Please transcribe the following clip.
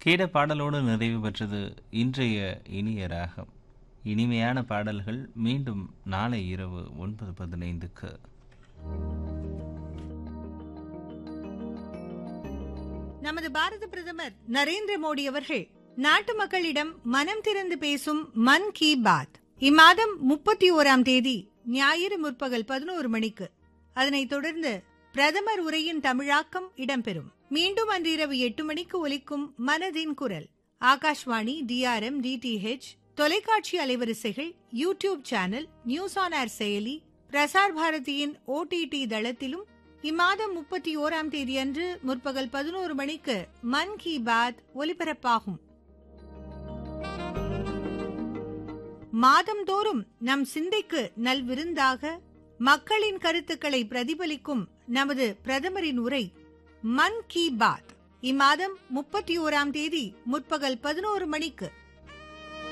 கேட பாடலோடு நிறைவு பெற்றது இன்றைய இனிய ராகம் இனிமையான பாடல்கள் மீண்டும் நாளை இரவு ஒன்பது பதினைந்துக்கு நமது பாரத பிரதமர் நரேந்திர மோடி அவர்கள் நாட்டு மக்களிடம் மனம் திறந்து பேசும் மன் கி பாத் இம்மாதம் முப்பத்தி ஓராம் தேதி ஞாயிறு முற்பகல் பதினோரு மணிக்கு அதனைத் தொடர்ந்து பிரதமர் உரையின் தமிழாக்கம் இடம்பெறும் மீண்டும் அன்றிரவு எட்டு மணிக்கு ஒலிக்கும் மனதின் குரல் ஆகாஷ்வாணி டிஆர்எம் டிடிஹெச் தொலைக்காட்சி அலைவரிசைகள் YouTube channel news on air செயலி பிரசார் பாரதியின் ஓடிடி தளத்திலும் இம்மாதம் முப்பத்தி ஓராம் தேதி அன்று முற்பகல் பதினோரு மணிக்கு மன் கி பாத் ஒலிபரப்பாகும் மாதந்தோறும் நம் சிந்தைக்கு நல்விருந்தாக மக்களின் கருத்துக்களை பிரதிபலிக்கும் நமது பிரதமரின் உரை மன் கி பாத் இம்மாதம் முப்பத்தி ஓராம் தேதி முற்பகல் பதினோரு மணிக்கு